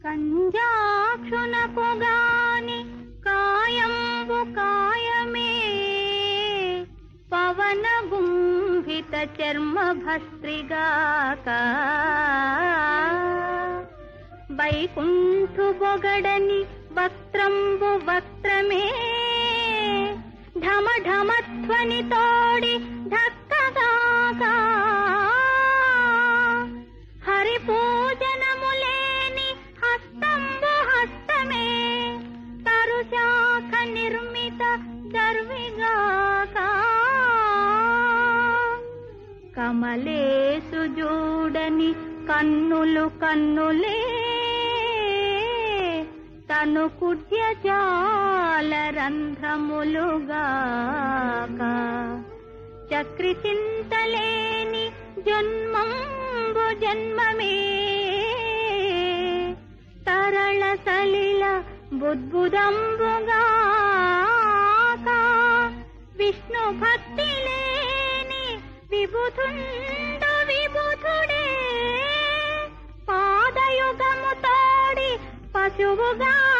కంజాక్షునకు గాని కాయంబు కాయమే పవన గుంభిత చర్మ భస్త్రిగాక వైకుంఠు బొగడని వస్త్రంబు వస్త్రమే ఢమ ఢమధ్వని తోడి ధక్కగాక హరి పూజనములేని హస్తంబు హస్తమే తరుశాఖ నిర్మిత దర్విగాక కమలేసు జూడని కన్నులు కన్నులే తను కుడ్యజాల రంధ్రములుగాక చక్రి చింతలేని జన్మంబు జన్మమే తరళ సలిల బుద్బుదంబుగాక విష్ణు భక్తి లేని విబుధుండు విబుధుడే పాదయుగము తోడి పశువుగా